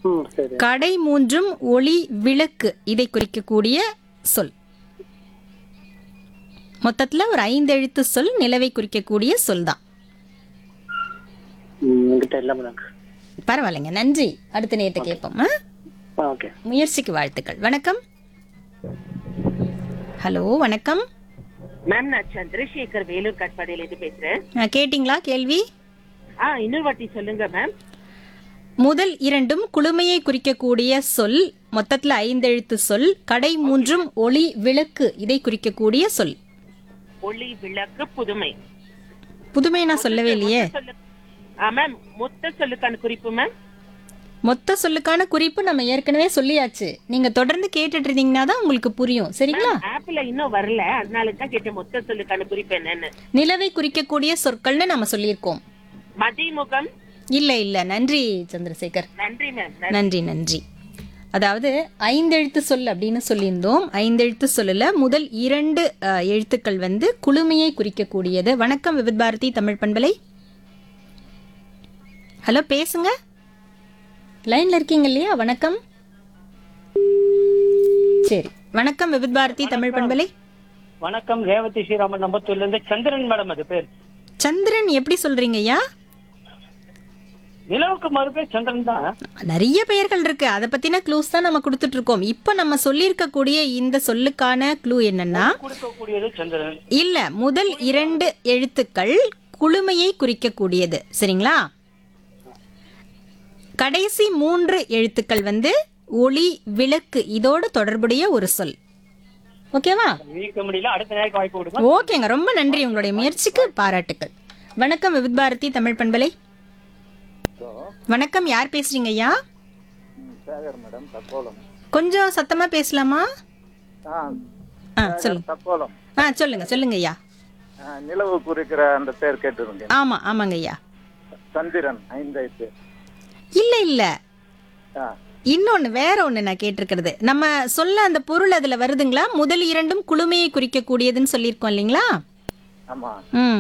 ம் சரி கடை மூன்றும் ஒளி விளக்கு இதை குறிக்கக்கூடிய சொல் மொத்தத்துல ஒரு ஐந்து எழுத்து சொல் நிலவை குறிக்கக்கூடிய சொல் தான் ம் என்கிட்ட இல்லை மேடம் பரவாயில்லைங்க நன்றி அடுத்த நேரத்தை கேட்போம் ஆ? ஓகே முயற்சிக்கு வாழ்த்துக்கள் வணக்கம் ஹலோ வணக்கம் மேம் நான் சந்திரசேகர் வேலூர் கட்பாடியில இருந்து பேசுறேன் ஆ, கேட்டிங்களா கேள்வி ஆ இன்னொரு வாட்டி சொல்லுங்க மேம் முதல் இரண்டும் குளுமையை குறிக்கக்கூடிய சொல் மொத்தத்துல ஐந்தெழுத்து சொல் கடை மூன்றும் ஒளி விளக்கு இதை குறிக்கக்கூடிய சொல் ஒளி விளக்கு புதுமை புதுமை நான் சொல்லவே இல்லையே சொல்லு ஆ மேம் மொத்த சொல்லுக்கான குறிப்பு மேம் மொத்த சொல்லுக்கான குறிப்பு நம்ம ஏற்கனவே சொல்லியாச்சு நீங்க தொடர்ந்து கேட்டுட்டு இருந்தீங்கன்னா தான் உங்களுக்கு புரியும் சரிங்களா ஆப்ல இன்னும் வரல அதனால தான் கேட்டேன் மொத்த சொல்லுக்கான குறிப்பு என்னன்னு நிலவை குறிக்கக்கூடிய சொற்கள்னு நம்ம சொல்லியிருக்கோம் மதிமுகம் இல்ல இல்ல நன்றி சந்திரசேகர் நன்றி மேம் நன்றி நன்றி அதாவது ஐந்தெழுத்து சொல் அப்படின்னு சொல்லியிருந்தோம் ஐந்தெழுத்து சொல்லல முதல் இரண்டு அஹ், எழுத்துக்கள் வந்து குளுமையை குறிக்கக்கூடியது வணக்கம் விவித் பாரதி தமிழ் பண்பலை ஹலோ பேசுங்க லைன்ல இருக்கீங்க இல்லையா வணக்கம் சரி வணக்கம் விவித் பாரதி தமிழ் பண்பலை வணக்கம் ரேவதி ஸ்ரீராமன் நம்பத்தூர்ல இருந்து சந்திரன் மேடம் அது பேர் சந்திரன் எப்படி சொல்றீங்க ஐயா நிலவுக்கு மறுபேர் சந்திரன் தான் நிறைய பெயர்கள் இருக்கு அதை பத்தின க்ளூஸ் தான் நம்ம கொடுத்துட்டு இருக்கோம் இப்போ நம்ம சொல்லியிருக்கக்கூடிய இந்த சொல்லுக்கான க்ளூ என்னன்னா கொடுக்கக்கூடியது சந்திரன் இல்ல முதல் இரண்டு எழுத்துக்கள் குளுமையை குறிக்கக்கூடியது சரிங்களா கடைசி மூன்று எழுத்துக்கள் வந்து ஒளி விளக்கு இதோடு தொடர்புடைய ஒரு சொல் ஓகேவா வீக்க முடியல அடுத்த நேரம் வாய்ப்பு கொடுங்க ஓகேங்க ரொம்ப நன்றி உங்களுடைய முயற்சிக்கு பாராட்டுக்கள் வணக்கம் விவித் பாரதி தமிழ் பண்பலை வணக்கம் யார் பேசுறீங்க ஐயா சேகர் மேடம் தக்கோலம் கொஞ்சம் சத்தமா பேசலாமா ஆ ஆ சொல்லுங்க தக்கோலம் ஆ சொல்லுங்க சொல்லுங்க ஐயா ஆ, நிலவு குறிக்கிற அந்த பேர் கேட்டிருந்தேன் ஆமா ஆமாங்க ஐயா சந்திரன் ஐந்தாயிரத்து இல்ல இல்ல ஆ இன்னொன்னு வேற ஒண்ணு நான் கேட்டிருக்கிறது நம்ம சொல்ல அந்த பொருள் அதுல வருதுங்களா முதல் இரண்டும் குளுமையை குறிக்கக்கூடியதுன்னு சொல்லியிருக்கோம் இல்லைங்களா ஆமா ம்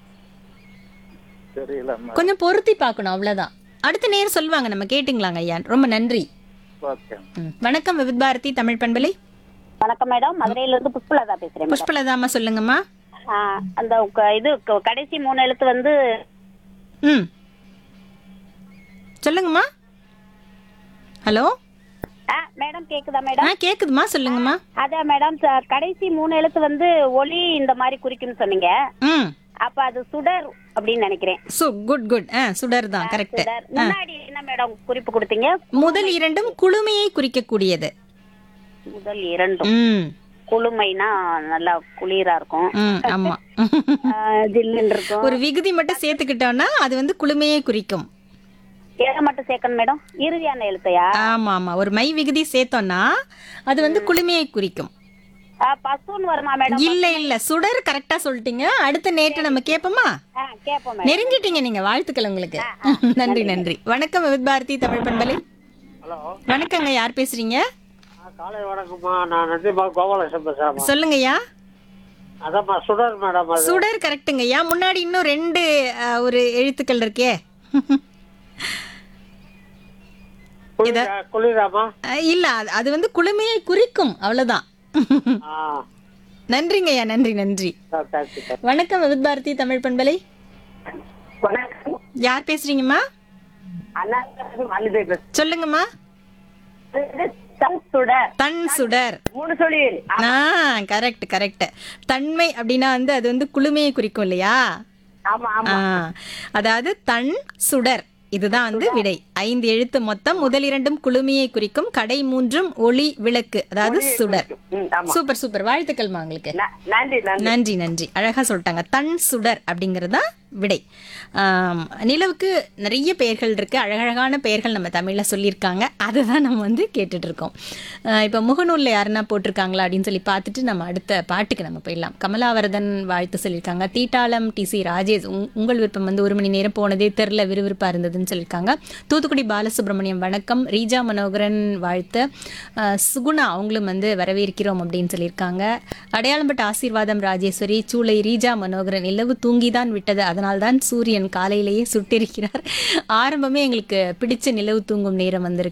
தெரியல மேடம். கொஞ்சம் பொருத்தி பார்க்கணும் அவ்வளவுதான் அடுத்த நேரம் சொல்லுவாங்க நம்ம கேட்டுங்களாங்க ஐயா ரொம்ப நன்றி ஓகே ம். வணக்கம் விவித் பாரதி தமிழ் பண்பலை வணக்கம் மேடம் மதுரையில இருந்து புஷ்பலதா பேசுறேன் மேடம் புஷ்பலதாமா சொல்லுங்கம்மா ஆ, அந்த க- இது க- கடைசி மூணு எழுத்து வந்து ம் சொல்லுங்கம்மா ஹலோ ஆ, மேடம் கேக்குதா ஆ மேடம் கேக்குதுமா சொல்லுங்கம்மா அதான் மேடம் ச- கடைசி மூணு எழுத்து வந்து ஒளி இந்த மாதிரி குறிக்கும்னு சொன்னீங்க ம் அப்ப அது சுடர் அப்படின்னு நினைக்கிறேன் சு குட் குட் ஆ சுடர் தான் கரெக்ட் சுடர் முன்னாடி என்ன மேடம் குறிப்பு கொடுத்தீங்க முதல் இரண்டும் குளுமையை குறிக்கக்கூடியது முதல் இரண்டும் ம் குளுமைனா நல்லா குளிரா இருக்கும் ம் ஆமா ஆ, ஜில்லுன்னு இருக்கும் ஒரு விகுதி மட்டும் சேர்த்துக்கிட்டோம்னா அது வந்து குளுமையை குறிக்கும் எதை மட்டும் சேர்க்கணும் மேடம் இறுதியான எழுத்தையா ஆமா ஆமா ஒரு மை விகுதி சேர்த்தோம்னா அது வந்து குளுமையை குறிக்கும் ஆ, பசுன்னு வருமா மேடம் இல்ல இல்ல சுடர் கரெக்டா சொல்லிட்டீங்க அடுத்த நேற்று நம்ம கேட்போமா ஆ, கேட்போம் மேடம் நெருங்கிட்டீங்க நீங்க வாழ்த்துக்கள் உங்களுக்கு நன்றி நன்றி வணக்கம் விவித் பாரதி தமிழ் பண்பலை ஹலோ வணக்கங்க யார் பேசுறீங்க காலை வணக்கம்மா நான் நந்திமா கோபாலகிருஷ்ணன் பேசுறேன் சொல்லுங்கய்யா அதாம்மா சுடர் மேடம் அது சுடர் கரெக்ட்டுங்கய்யா முன்னாடி இன்னும் ரெண்டு அஹ், ஒரு எழுத்துக்கள் இருக்கே குளிரா குளிராமா அஹ், இல்ல அது- அது வந்து குளுமையை குறிக்கும் அவ்வளவுதான் ஆ நன்றிங்கய்யா நன்றி நன்றி தேங்க்யூ சார் வணக்கம் விவித் பாரதி தமிழ் பண்பலை வணக்கம் யார் பேசுறீங்கம்மா அண்ணா மல்லிகை பேசுறேன். சொல்லுங்கம்மா இது தன் சுடர் தன் சுடர் மூணு சொல்லி ஆ கரெக்ட் கரெக்ட் தன்மை அப்படின்னா வந்து அது வந்து குளுமையை குறிக்கும் இல்லையா ஆமா ஆ, அதாவது தன் சுடர் இதுதான் வந்து விடை ஐந்து எழுத்து மொத்தம் முதல் இரண்டும் குளுமையை குறிக்கும் கடை மூன்றும் ஒளி விளக்கு அதாவது சுடர் ம், ஆமா சூப்பர் சூப்பர் வாழ்த்துக்கள்மா உங்களுக்கு ந- நன்றி நன்றி நன்றி நன்றி அழகா சொல்லிட்டாங்க தன் சுடர் அப்படிங்கிறது தான் விடை ஆம், நிலவுக்கு நிறைய பெயர்கள் இருக்கு அழகழகான பெயர்கள் நம்ம தமிழ்ல சொல்லியிருக்காங்க அதை தான் நம்ம வந்து கேட்டுட்டு இருக்கோம் ஆஹ் இப்போ முகநூல்ல யாருன்னா போட்டிருக்காங்களா அப்படின்னு சொல்லி பார்த்துட்டு நம்ம அடுத்த பாட்டுக்கு நம்ம போயிடலாம் கமலாவரதன் வாழ்த்து சொல்லியிருக்காங்க தீட்டாளம் டி சி ராஜேஷ் உங்- உங்கள் விருப்பம் வந்து ஒரு மணி நேரம் போனதே தெரில விறுவிறுப்பா இருந்ததுன்னு சொல்லியிருக்காங்க தூத்துக்குடி பாலசுப்ரமணியம் வணக்கம் ரீஜா மனோகரன் வாழ்த்து ஆஹ் சுகுணா அவங்களும் வந்து வரவேற்கிறோம் அப்படின்னு சொல்லியிருக்காங்க அடையாளம்பட்ட ஆசீர்வாதம் ராஜேஸ்வரி சூளை ரீஜா மனோகரன் நிலவு தூங்கிதான் விட்டது அதனால்தான் சூரியன் காலையிலேயே சுட்டிருக்கிறார் ஆரம்பமே எங்களுக்கு பிடிச்ச நிலவு தூங்கும் நேரம் வந்திருக்கு